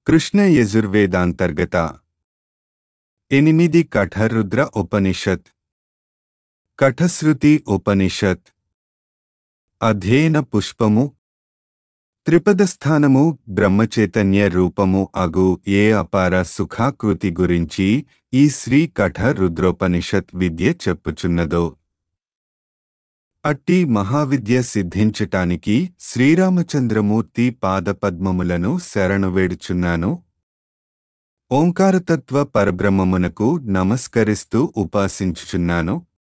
కృష్ణ యజుర్వేదాంతర్గత ఎనిమిది కఠరుద్ర ఉపనిషత్ కఠశ్రుతి ఉపనిషత్ అధ్యయన పుష్పము త్రిపదస్థానము బ్రహ్మచైతన్య రూపము అగు ఏ అపార సుఖాకృతి గురించి ఈ శ్రీ కఠ రుద్రోపనిషత్ విద్య చెప్పుచున్నదో అట్టి మహావిద్య సిద్ధించటానికి శ్రీరామచంద్రమూర్తి పాదపద్మములను శరణు వేడుచున్నాను ఓంకారతత్వ పరబ్రహ్మమునకు నమస్కరిస్తూ ఉపాసించుచున్నాను